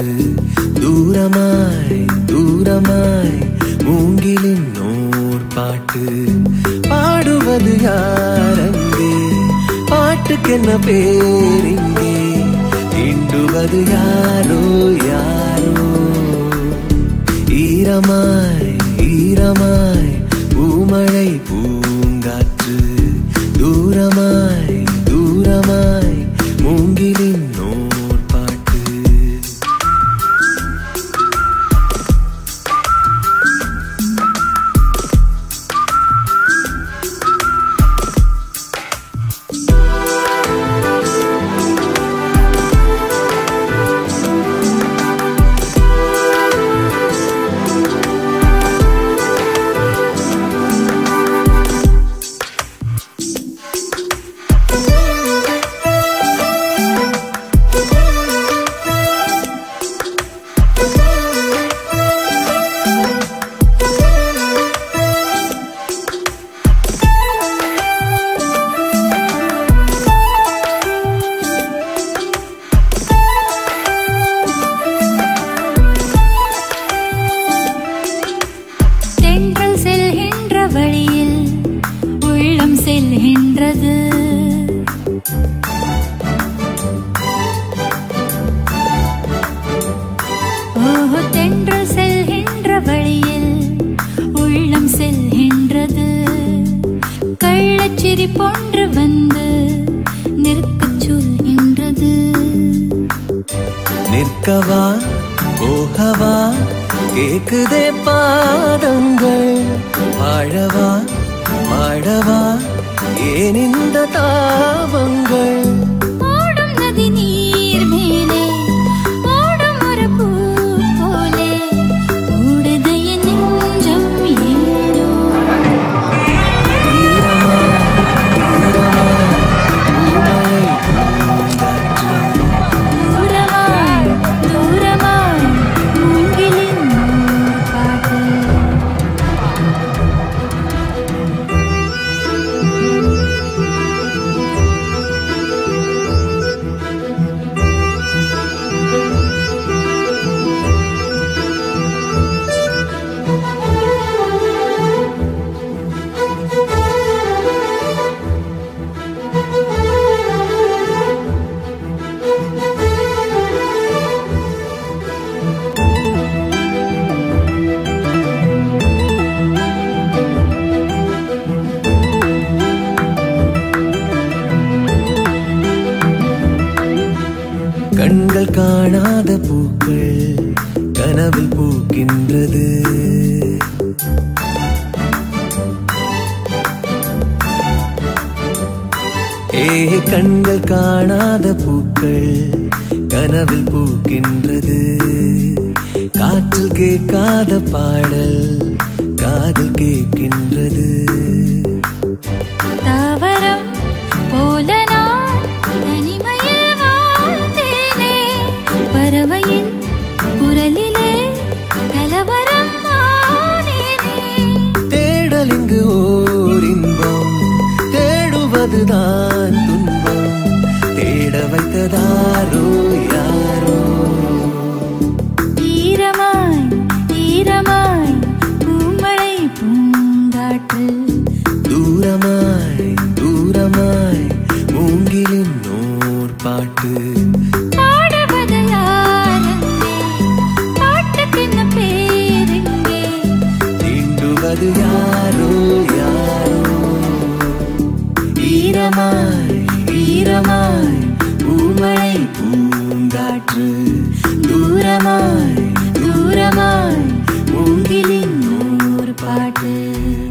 தூரமாய் தூரமாய் மூங்கிலின் நோர் பாட்டு பாடுவது யாரங்கே பாட்டுக்கென்ன பேரிங்கே தீண்டுவது யாரோ யாரோ ஈரமாய் ஈரமாய் பூமழை பூங்காற்று தூரமாய் தூரமாய் மூங்கிலின் நோர் பாட்டு தென்றல் செல்கின்ற வழியில் உள்ளம் செல்கின்றது ஓஹோ தென்றல் செல்கின்ற வழியில் உள்ளம் செல்கின்றது கள்ளச்சிரி போன்று வந்து நிற்கச் சொல்கின்றது நிற்கவா போகவா கேக்குதே பாதங்கள் வாழவா வாழவா ஏன் இந்த தாபங்கள் ஓடும் நதி நீர் மேலே ஓடும் ஒரு பூ போலே ஓடுது என் நெஞ்சம் ஏனோ தூரமாய் தூரமாய் மூங்கிலின் நூறு பாட்டு கண்கள் காணாத பூக்கள் கனவில் பூக்கின்றது ஏ கண்கள் காணாத பூக்கள் கனவில் பூக்கின்றது காற்றில் கேட்காத பாடல் காதில் கேட்கின்றது தாவரம் போல நான் தனிமையில் வாழ்ந்தேனே பறவையின் குரலிலே கலவரம் ஆனேனே தேடல் இங்கு ஓர் இன்பம் தேடுவதுதான் துன்பம் தேட வைத்ததாரோ யாரோ ஈரமாய் ஈரமாய் பூமழை பூங்காற்று தூரமாய் தூரமாய் மூங்கிலின் நோர் பாட்டு பாடுவது யாரெங்கே பாட்டுக்கென்ன பேரெங்கே தீண்டுவது யாரோ யாரோ ஈரமாய் ஈரமாய் பூமழை பூங்காற்று தூரமாய் தூரமாய் மூங்கிலின் நூறு பாட்டு